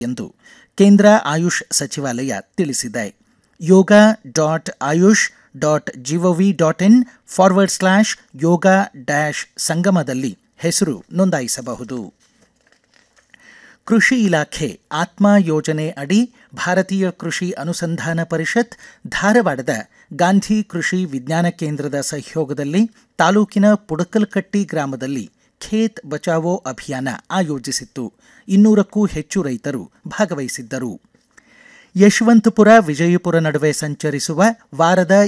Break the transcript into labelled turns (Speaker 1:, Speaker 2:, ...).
Speaker 1: ಎಂದು ಕೇಂದ್ರ ಆಯುಷ್ ಸಚಿವಾಲಯ ತಿಳಿಸಿದೆ yoga dot ayush dot GOV dot in forward slash yoga dash ಸಂಗಮದಲ್ಲಿ ಹೆಸರು ನೋಂದಾಯಿಸಬಹುದು ಕೃಷಿ ಇಲಾಖೆ ಆತ್ಮ ಯೋಜನೆ ಅಡಿ ಭಾರತೀಯ ಕೃಷಿ ಅನುಸಂಧಾನ ಪರಿಷತ್ ಧಾರವಾಡದ ಗಾಂಧಿ ಕೃಷಿ ವಿಜ್ಞಾನ ಕೇಂದ್ರದ ಸಹಯೋಗದಲ್ಲಿ ತಾಲೂಕಿನ ಪುಡಕಲ್ಕಟ್ಟಿ ಗ್ರಾಮದಲ್ಲಿ ಖೇತ್ ಬಚಾವೋ ಅಭಿಯಾನ ಆಯೋಜಿಸಿತ್ತು ಇನ್ನೂರಕ್ಕೂ ಹೆಚ್ಚು ರೈತರು ಭಾಗವಹಿಸಿದ್ದರು ಯಶವಂತಪುರ ವಿಜಯಪುರ ನಡುವೆ ಸಂಚರಿಸುವ ವಾರದ